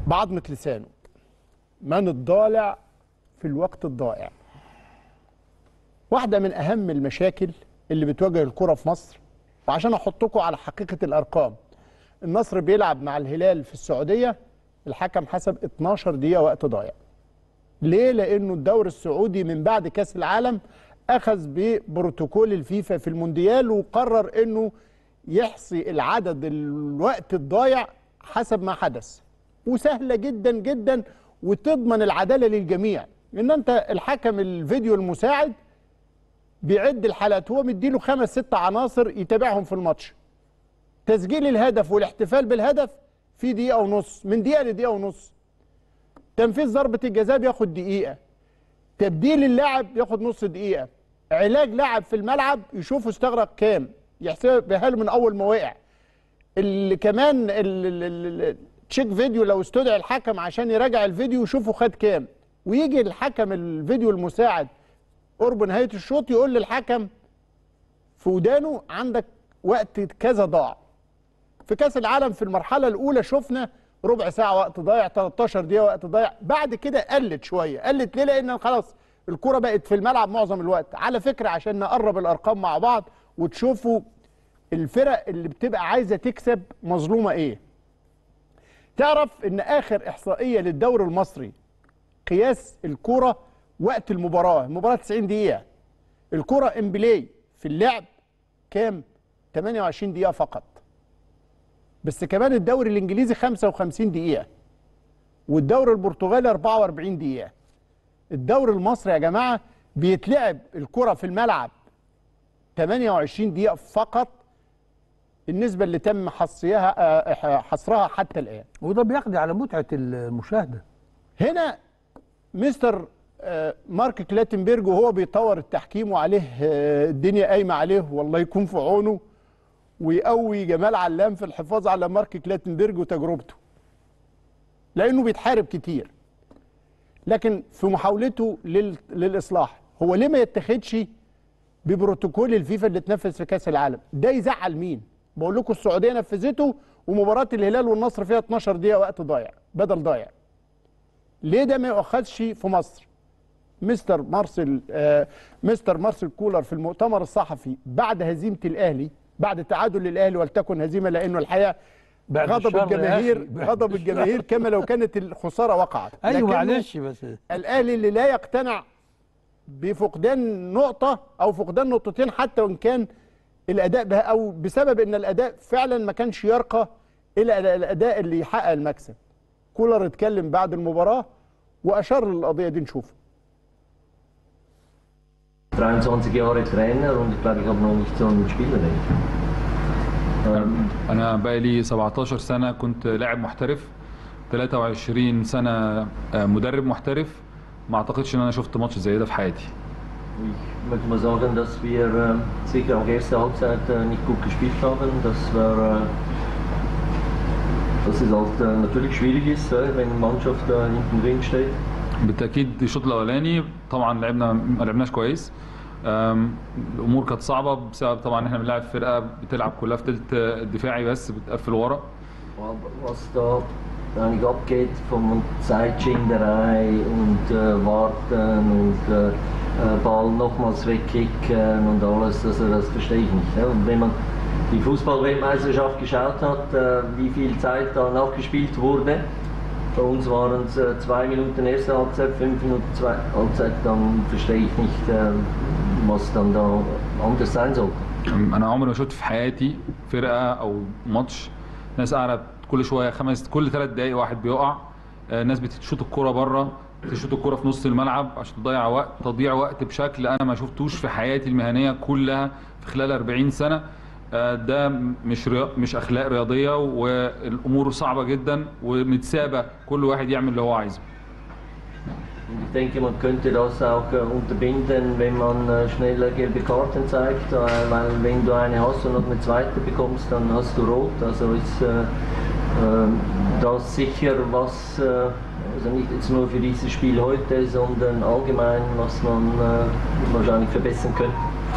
بعضمة لسانه من الضالع في الوقت الضائع واحدة من أهم المشاكل اللي بتواجه الكرة في مصر وعشان أحطكم على حقيقة الأرقام النصر بيلعب مع الهلال في السعودية الحكم حسب 12 دقيقة وقت ضايع ليه؟ لأنه الدوري السعودي من بعد كأس العالم أخذ ببروتوكول الفيفا في المونديال وقرر أنه يحصي العدد الوقت الضايع حسب ما حدث وسهلة جدا جدا وتضمن العدالة للجميع ان انت الحكم الفيديو المساعد بيعد الحالات هو مديله خمس ست عناصر يتابعهم في الماتش تسجيل الهدف والاحتفال بالهدف في دقيقة ونص من دقيقة لدقيقة ونص تنفيذ ضربة الجزاء بياخد دقيقة تبديل اللاعب ياخد نص دقيقة علاج لاعب في الملعب يشوفه استغرق كام يحسبها له من أول ما وقع اللي كمان تشيك فيديو لو استدعي الحكم عشان يراجع الفيديو يشوفه خد كام ويجي الحكم الفيديو المساعد قرب نهايه الشوط يقول للحكم في ودانه عندك وقت كذا ضاع في كاس العالم في المرحله الاولى شفنا ربع ساعه وقت ضايع 13 دقيقه وقت ضايع بعد كده قلت شويه قلت ليه لان خلاص الكره بقت في الملعب معظم الوقت على فكره عشان نقرب الارقام مع بعض وتشوفوا الفرق اللي بتبقى عايزه تكسب مظلومه ايه تعرف ان اخر احصائيه للدوري المصري قياس الكره وقت المباراه المباراه 90 دقيقه الكره امبلاي في اللعب كام 28 دقيقه فقط بس كمان الدوري الانجليزي 55 دقيقه والدوري البرتغالي 44 دقيقه الدوري المصري يا جماعه بيتلعب الكره في الملعب 28 دقيقه فقط النسبه اللي تم حصرها حصرها حتى الان وده بيقضي على متعه المشاهده هنا مستر مارك كلاتنبرج وهو بيطور التحكيم وعليه الدنيا قايمه عليه والله يكون في عونه ويقوي جمال علام في الحفاظ على مارك كلاتنبرج وتجربته لانه بيتحارب كتير لكن في محاولته للاصلاح هو ليه ما يتخذش ببروتوكول الفيفا اللي اتنفذ في كاس العالم ده يزعل مين بقول لكم السعوديه نفذته ومباراه الهلال والنصر فيها 12 دقيقه وقت ضايع بدل ضايع ليه ده ما يؤخذش في مصر مستر مارسيل آه مستر مارسيل كولر في المؤتمر الصحفي بعد هزيمه الاهلي بعد تعادل الاهلي ولتكن هزيمه لانه الحقيقه غضب الجماهير غضب الجماهير كما لو كانت الخساره وقعت ايوه معلش بس الاهلي اللي لا يقتنع بفقدان نقطه او فقدان نقطتين حتى وان كان الاداء بها او بسبب ان الاداء فعلا ما كانش يرقى الى الاداء اللي يحقق المكسب كولر اتكلم بعد المباراه واشار للقضيه دي نشوف 23 Jahre Trainer und ich glaube, ich habe noch nicht so einen Spieler. أنا بقى لي 17 سنة كنت لاعب محترف 23 سنة مدرب محترف ما أعتقدش إن أنا شفت ماتش زي ده في حياتي. Ich möchte mal sagen, dass wir äh, sicher auch erste Halbzeit äh, nicht gut gespielt haben. Das war, äh, dass es halt äh, natürlich schwierig ist, äh, wenn eine Mannschaft da hinten drin steht. بالتأكيد الشوط الأولاني طبعا لعبنا ما لعبناش كويس. أم، الأمور كانت صعبة بسبب طبعا إحنا بنلعب فرقة بتلعب كلها في تلت دفاعي بس بتقفل ورا. Aber was da eigentlich abgeht von Zeitschinderei und äh, Warten und äh, Ball nochmals wegkicken und alles, also das verstehe ich nicht. Ja. Und wenn man die Fußball-Weltmeisterschaft geschaut hat, äh, wie viel Zeit da nachgespielt wurde, bei uns waren es äh, zwei Minuten erste Halbzeit, fünf Minuten zweite Halbzeit, dann verstehe ich nicht, äh, was dann da anders sein sollte. أم، أنا عمري ما شفت في حياتي فرقة أو ماتش ناس قاعدة كل شوية خمس كل ثلاث دقايق واحد بيقع آه، ناس بتشوط الكرة بره تشوط الكرة في نص الملعب عشان تضيع وقت تضييع وقت بشكل انا ما شفتوش في حياتي المهنيه كلها في خلال 40 سنه آه، ده مش ريا... مش اخلاق رياضيه والامور صعبه جدا ومتسابه كل واحد يعمل اللي هو عايزه Und ich denke, man könnte das auch äh, unterbinden, wenn man äh, schneller gelbe Karten zeigt, äh, weil wenn du eine hast und noch eine zweite bekommst, dann hast du rot. Also ist äh, äh, das sicher was, äh, also nicht jetzt nur für dieses Spiel heute, sondern allgemein, was man äh, wahrscheinlich verbessern könnte.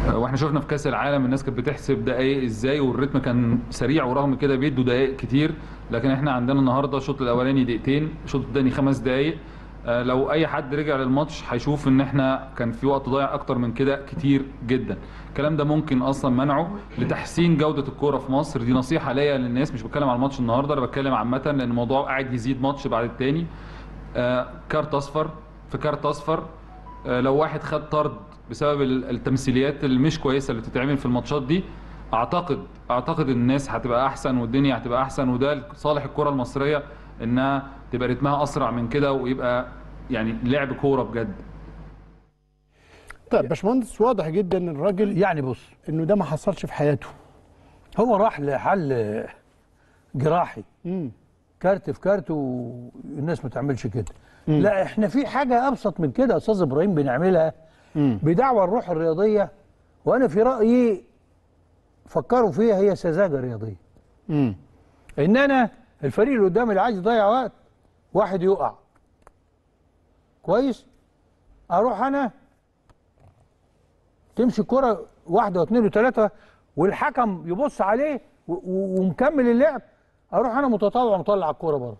آه، واحنا شفنا في كاس العالم الناس كانت بتحسب دقايق ازاي والريتم كان سريع ورغم كده بيدوا دقايق كتير لكن احنا عندنا النهارده الشوط الاولاني دقيقتين الشوط الثاني خمس دقايق آه، لو اي حد رجع للماتش هيشوف ان احنا كان في وقت ضايع اكتر من كده كتير جدا الكلام ده ممكن اصلا منعه لتحسين جوده الكوره في مصر دي نصيحه ليا للناس مش بتكلم على الماتش النهارده انا بتكلم عامه لان الموضوع قاعد يزيد ماتش بعد التاني آه، كارت اصفر في كارت اصفر آه، لو واحد خد طرد بسبب ال- التمثيليات اللي مش كويسه اللي بتتعمل في الماتشات دي اعتقد اعتقد الناس هتبقى احسن والدنيا هتبقى احسن وده لصالح الكره المصريه انها تبقى رتمها اسرع من كده ويبقى يعني لعب كوره بجد طيب باشمهندس واضح جدا ان الراجل يعني بص انه ده ما حصلش في حياته هو راح لحل جراحي امم كارت في كارت والناس ما تعملش كده لا احنا في حاجه ابسط من كده يا استاذ ابراهيم بنعملها بدعوى الروح الرياضيه وانا في رايي فكروا فيها هي سذاجه رياضيه امم ان انا الفريق اللي قدامي اللي عايز يضيع وقت واحد يقع كويس اروح انا تمشي كرة واحدة واثنين وثلاثة والحكم يبص عليه و- و- ومكمل اللعب اروح انا متطوع مطلع الكرة بره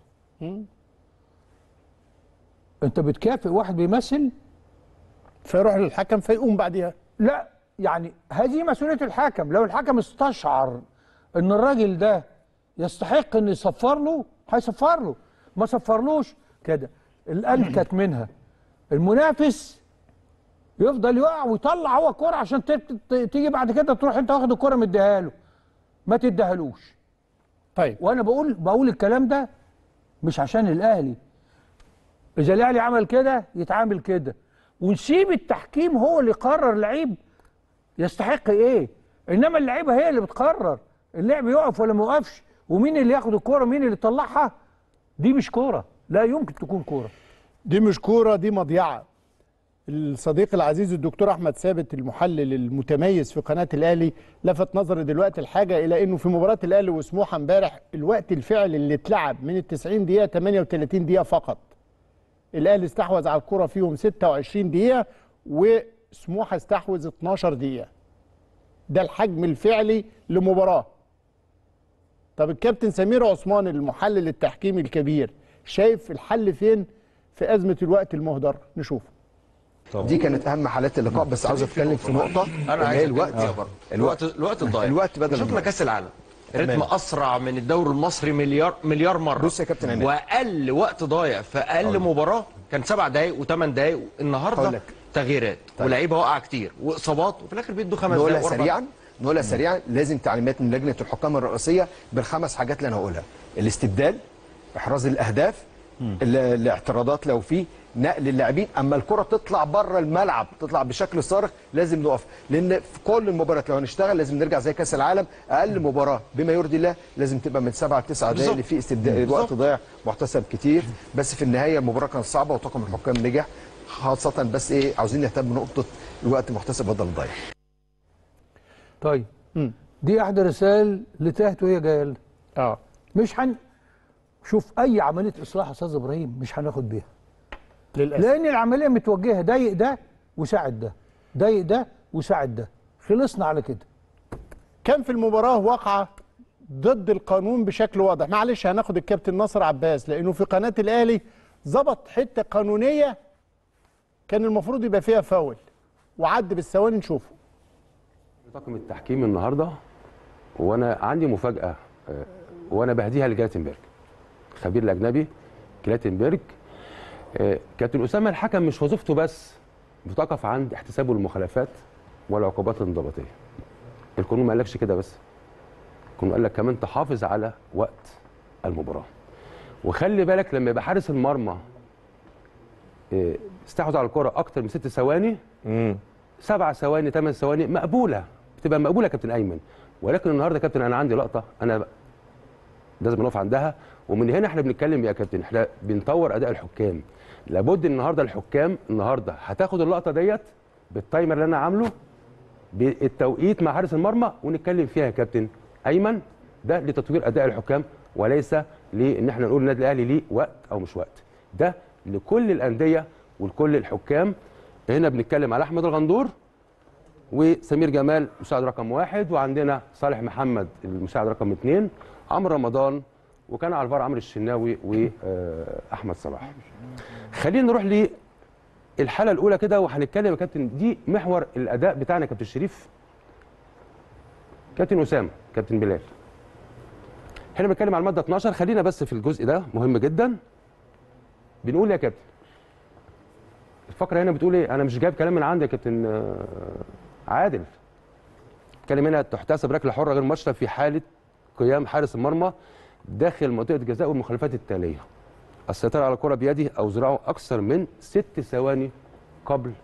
انت بتكافئ واحد بيمثل فيروح للحكم فيقوم بعديها لا يعني هذه مسؤولية الحكم لو الحكم استشعر ان الراجل ده يستحق ان يصفر له هيصفر له ما صفرلوش كده الانكت منها المنافس يفضل يقع ويطلع هو كرة عشان ت- ت- تيجي بعد كده تروح انت واخد الكرة مديها له ما تديهالوش طيب وانا بقول بقول الكلام ده مش عشان الاهلي اذا الاهلي عمل كده يتعامل كده ونسيب التحكيم هو اللي يقرر لعيب يستحق ايه انما اللعيبه هي اللي بتقرر اللعب يقف ولا ما يقفش ومين اللي ياخد الكوره مين اللي يطلعها دي مش كوره لا يمكن تكون كوره دي مش كوره دي مضيعه الصديق العزيز الدكتور احمد ثابت المحلل المتميز في قناه الاهلي لفت نظري دلوقتي الحاجه الى انه في مباراه الاهلي وسموحه امبارح الوقت الفعلي اللي اتلعب من ال 90 دقيقه 38 دقيقه فقط الاهلي استحوذ على الكره فيهم 26 دقيقه وسموحه استحوذ 12 دقيقه ده الحجم الفعلي لمباراه طب الكابتن سمير عثمان المحلل التحكيمي الكبير شايف الحل فين في ازمه الوقت المهدر نشوف دي كانت اهم حالات اللقاء بس عاوز اتكلم في نقطه انا اللي عايز هي الوقت الوقت برضه الوقت الوقت الوقت الضايع الوقت بدل شفنا المضيع. كاس العالم تمام. رتم اسرع من الدوري المصري مليار مليار مره بص يا كابتن عماد. واقل وقت ضايع في اقل مباراه كان سبع دقائق وثمان دقائق هقول النهارده لك. تغييرات طيب. ولاعيبه واقعه كتير واصابات وفي الاخر بيدوا خمس نقولها دقائق وأربع سريعا نقولها سريعا لازم تعليمات من لجنه الحكام الرئيسيه بالخمس حاجات اللي انا هقولها الاستبدال احراز الاهداف ال- الاعتراضات لو في نقل اللاعبين اما الكره تطلع بره الملعب تطلع بشكل صارخ لازم نقف لان في كل المباريات لو هنشتغل لازم نرجع زي كاس العالم اقل مباراه بما يرضي الله لازم تبقى من سبعه لتسعه دقائق بالظبط. اللي فيه استبدال الوقت ضايع محتسب كتير بس في النهايه المباراه كانت صعبه وطاقم الحكام نجح خاصه بس ايه عاوزين نهتم بنقطه الوقت محتسب بدل ضايع طيب دي احدى الرسائل اللي تاهت وهي جايه لنا اه مش هن شوف اي عمليه اصلاح يا استاذ ابراهيم مش هناخد بيها للاسف لان العمليه متوجهه ضايق ده وساعد ده ضايق ده وساعد ده خلصنا على كده كان في المباراه واقعه ضد القانون بشكل واضح معلش هناخد الكابتن ناصر عباس لانه في قناه الاهلي ظبط حته قانونيه كان المفروض يبقى فيها فاول وعد بالثواني نشوفه طاقم التحكيم النهارده وانا عندي مفاجاه آه، وانا بهديها لجلاتنبرج خبير الاجنبي جلاتنبرج آه، كابتن اسامه الحكم مش وظيفته بس بتقف عند احتسابه المخالفات والعقوبات الانضباطيه القانون ما قالكش كده بس القانون قال لك كمان تحافظ على وقت المباراه وخلي بالك لما يبقى حارس المرمى آه، استحوذ على الكره اكتر من ست ثواني سبع ثواني ثمان ثواني مقبوله بتبقى مقبوله يا كابتن ايمن ولكن النهارده يا كابتن انا عندي لقطه انا لازم نقف عندها ومن هنا احنا بنتكلم يا كابتن احنا بنطور اداء الحكام لابد النهارده الحكام النهارده هتاخد اللقطه ديت بالتايمر اللي انا عامله بالتوقيت مع حارس المرمى ونتكلم فيها يا كابتن ايمن ده لتطوير اداء الحكام وليس لان احنا نقول النادي الاهلي ليه وقت او مش وقت ده لكل الانديه ولكل الحكام هنا بنتكلم على احمد الغندور وسمير جمال مساعد رقم واحد وعندنا صالح محمد المساعد رقم اثنين عمرو رمضان وكان على الفار عمرو الشناوي واحمد صلاح خلينا نروح للحاله الاولى كده وهنتكلم يا كابتن دي محور الاداء بتاعنا يا كابتن شريف كابتن اسامه كابتن بلال احنا بنتكلم على الماده 12 خلينا بس في الجزء ده مهم جدا بنقول يا كابتن الفقره هنا بتقول ايه انا مش جايب كلام من عندي يا كابتن آه، عادل كلام هنا تحتسب ركله حره غير مباشره في حاله قيام حارس المرمى داخل منطقه الجزاء والمخالفات التاليه السيطره على الكره بيده او ذراعه اكثر من ست ثواني قبل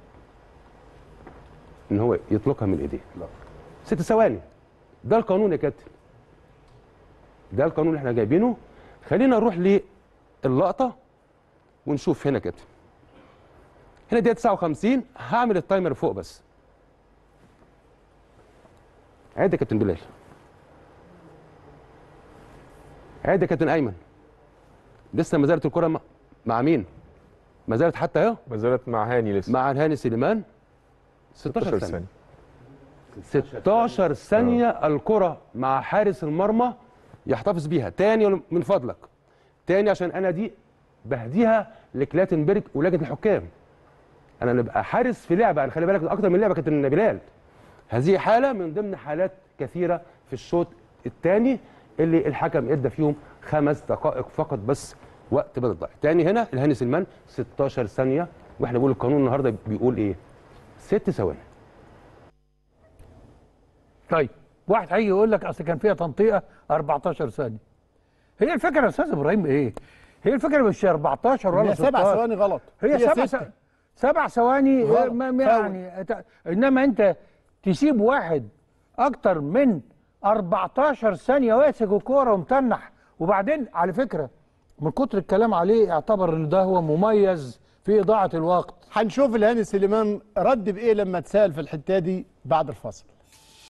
ان هو يطلقها من ايديه ست ثواني ده القانون يا كابتن ده القانون اللي احنا جايبينه خلينا نروح للقطه ونشوف هنا كابتن هنا دقيقه 59 هعمل التايمر فوق بس عد يا كابتن بلال عد يا كابتن ايمن لسه ما زالت الكره مع- مع مين ما زالت حتى اهو ما زالت مع هاني لسه مع هاني سليمان 16 ثانيه ثانية 16 ثانية الكرة مع حارس المرمى يحتفظ بيها تاني من فضلك تاني عشان أنا دي بهديها لكلاتنبرج ولجنة الحكام أنا نبقى حارس في لعبة أنا خلي بالك ده أكتر من لعبة كابتن بلال هذه حالة من ضمن حالات كثيرة في الشوط الثاني اللي الحكم ادى فيهم خمس دقائق فقط بس وقت بدل ضايع تاني هنا الهاني سلمان 16 ثانية واحنا بنقول القانون النهارده بيقول ايه؟ ست ثواني طيب واحد هيجي يقول لك اصل كان فيها تنطيقه 14 ثانيه هي الفكره يا استاذ ابراهيم ايه هي الفكره مش 14 ولا هي سبع 16. ثواني غلط هي سبع ستة. ث- سبع ثواني غلط. ما- ما يعني ت- انما انت تسيب واحد اكتر من 14 ثانيه ماسك الكوره ومتنح وبعدين على فكره من كتر الكلام عليه اعتبر ان ده هو مميز في اضاعه الوقت هنشوف الهاني سليمان رد بايه لما اتسال في الحته دي بعد الفاصل